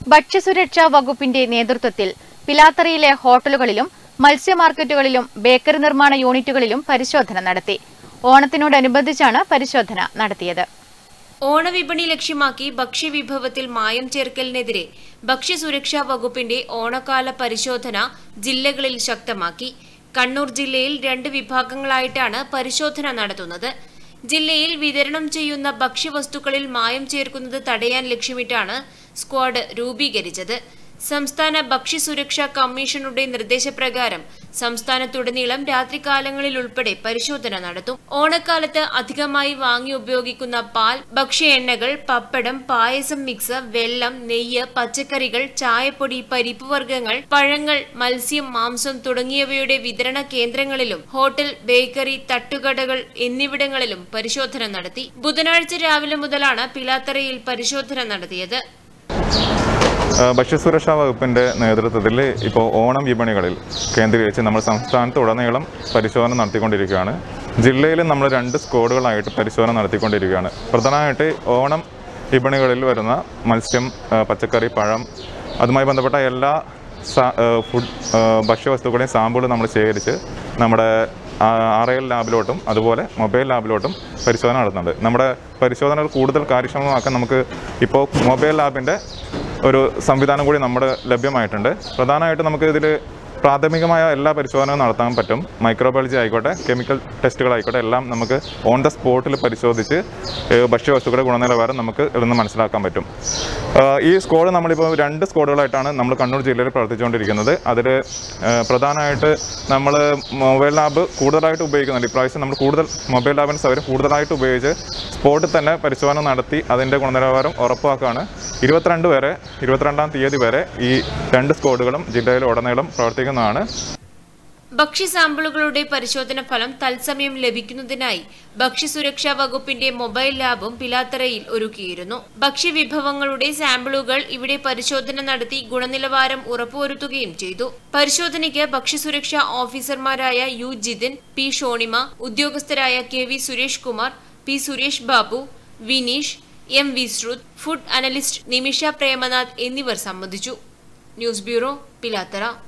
ഭക്ഷ്യസുരക്ഷാ വകുപ്പിന്റെ നേതൃത്വത്തിൽ പിലാത്തറയിലെ ഹോട്ടലുകളിലും മത്സ്യ മാർക്കറ്റുകളിലും ബേക്കറി നിർമ്മാണ യൂണിറ്റുകളിലും പരിശോധന നടത്തി ഓണത്തിനോടനുബന്ധിച്ചാണ് പരിശോധന നടത്തിയത് ഓണവിപണി ലക്ഷ്യമാക്കി ഭക്ഷ്യവിഭവത്തിൽ മായം ചേർക്കലിനെതിരെ ഭക്ഷ്യസുരക്ഷാ വകുപ്പിന്റെ ഓണക്കാല പരിശോധന ജില്ലകളിൽ ശക്തമാക്കി കണ്ണൂർ ജില്ലയിൽ രണ്ട് വിഭാഗങ്ങളായിട്ടാണ് പരിശോധന നടത്തുന്നത് ജില്ലയിൽ വിതരണം ചെയ്യുന്ന ഭക്ഷ്യവസ്തുക്കളിൽ മായം ചേർക്കുന്നത് തടയാൻ ലക്ഷ്യമിട്ടാണ് സ്ക്വാഡ് രൂപീകരിച്ചത് സംസ്ഥാന ഭക്ഷ്യസുരക്ഷാ കമ്മീഷനുടെ നിർദ്ദേശപ്രകാരം സംസ്ഥാനത്തുടനീളം രാത്രികാലങ്ങളിൽ ഉൾപ്പെടെ പരിശോധന നടത്തും ഓണക്കാലത്ത് അധികമായി വാങ്ങി ഉപയോഗിക്കുന്ന പാൽ ഭക്ഷ്യ എണ്ണകൾ പപ്പടം പായസം മിക്സ് വെള്ളം നെയ്യ് പച്ചക്കറികൾ ചായപ്പൊടി പരിപ്പ് വർഗ്ഗങ്ങൾ പഴങ്ങൾ മത്സ്യം മാംസം തുടങ്ങിയവയുടെ വിതരണ കേന്ദ്രങ്ങളിലും ഹോട്ടൽ ബേക്കറി തട്ടുകടകൾ എന്നിവിടങ്ങളിലും പരിശോധന നടത്തി ബുധനാഴ്ച രാവിലെ മുതലാണ് പിലാത്തറയിൽ പരിശോധന നടത്തിയത് ഏഹ് ഭക്ഷ്യസുരക്ഷാ വകുപ്പിൻ്റെ നേതൃത്വത്തിൽ ഇപ്പോൾ ഓണം വിപണികളിൽ കേന്ദ്രീകരിച്ച് നമ്മൾ സംസ്ഥാനത്തുടനീളം പരിശോധന നടത്തിക്കൊണ്ടിരിക്കുകയാണ് ജില്ലയിൽ നമ്മൾ രണ്ട് സ്ക്വാഡുകളായിട്ട് പരിശോധന നടത്തിക്കൊണ്ടിരിക്കുകയാണ് പ്രധാനമായിട്ട് ഓണം വിപണികളിൽ വരുന്ന മത്സ്യം ഏഹ് പച്ചക്കറി പഴം അതുമായി ബന്ധപ്പെട്ട എല്ലാ സാ- ഏഹ് ഫുഡ് ഏഹ് ഭക്ഷ്യവസ്തുക്കളുടെയും സാമ്പിൾ നമ്മൾ ശേഖരിച്ച് നമ്മുടെ ആർ എൽ ലാബിലോട്ടും അതുപോലെ മൊബൈൽ ലാബിലോട്ടും പരിശോധന നടത്തുന്നുണ്ട് നമ്മുടെ പരിശോധനകൾ കൂടുതൽ കാര്യക്ഷമമാക്കാൻ നമുക്ക് ഇപ്പോൾ മൊബൈൽ ലാബിൻ്റെ ഒരു സംവിധാനം കൂടി നമ്മുടെ ലഭ്യമായിട്ടുണ്ട് പ്രധാനമായിട്ട് നമുക്ക് ഇതിൽ പ്രാഥമികമായ എല്ലാ പരിശോധനകളും നടത്താൻ പറ്റും മൈക്രോബയോളജി ആയിക്കോട്ടെ കെമിക്കൽ ടെസ്റ്റുകളായിക്കോട്ടെ എല്ലാം നമുക്ക് ഓൺ ദ സ്പോട്ടിൽ പരിശോധിച്ച് ഏഹ് ഭക്ഷ്യവസ്തുക്കളുടെ ഗുണനിലവാരം നമുക്ക് ഇതൊന്ന് മനസ്സിലാക്കാൻ പറ്റും ഏഹ് ഈ സ്ക്വാഡ് നമ്മളിപ്പോൾ രണ്ട് സ്ക്വാഡുകളായിട്ടാണ് നമ്മൾ കണ്ണൂർ ജില്ലയിൽ പ്രവർത്തിച്ചുകൊണ്ടിരിക്കുന്നത് അതിൽ പ്രധാനമായിട്ട് നമ്മൾ മൊബൈൽ ലാബ് കൂടുതലായിട്ട് ഉപയോഗിക്കുന്നുണ്ട് ഇപ്രാവശ്യം നമ്മൾ കൂടുതൽ മൊബൈൽ ലാബിൻ്റെ സൗകര്യം കൂടുതലായിട്ട് ഉപയോഗിച്ച് സ്പോട്ടിൽ തന്നെ പരിശോധന നടത്തി അതിൻ്റെ ഗുണനിലവാരം ഉറപ്പാക്കുകയാണ് ഇരുപത്തിരണ്ട് വരെ ഇരുപത്തിരണ്ടാം തീയതി വരെ ഈ രണ്ട് സ്ക്വാഡുകളും ജില്ലയിൽ ഉടനീളം പ്രവർത്തിക്കുന്നതാണ് ഭക്ഷ്യ സാമ്പിളുകളുടെ പരിശോധന ഫലം തത്സമയം ലഭിക്കുന്നതിനായി ഭക്ഷ്യസുരക്ഷാ വകുപ്പിന്റെ മൊബൈൽ ലാബും പിലാത്തറയിൽ ഒരുക്കിയിരുന്നു ഭക്ഷ്യവിഭവങ്ങളുടെ സാമ്പിളുകൾ ഇവിടെ പരിശോധന നടത്തി ഗുണനിലവാരം ഉറപ്പുവരുത്തുകയും ചെയ്തു പരിശോധനയ്ക്ക് ഭക്ഷ്യസുരക്ഷാ ഓഫീസർമാരായ യു ജിതിൻ പി ഷോണിമ ഉദ്യോഗസ്ഥരായ K V Suresh Kumar P Suresh Babu Vineesh M Vishruth food analyst Nimisha Premnath എന്നിവർ സംബന്ധിച്ചു ന്യൂസ് ബ്യൂറോ പിലാത്തറ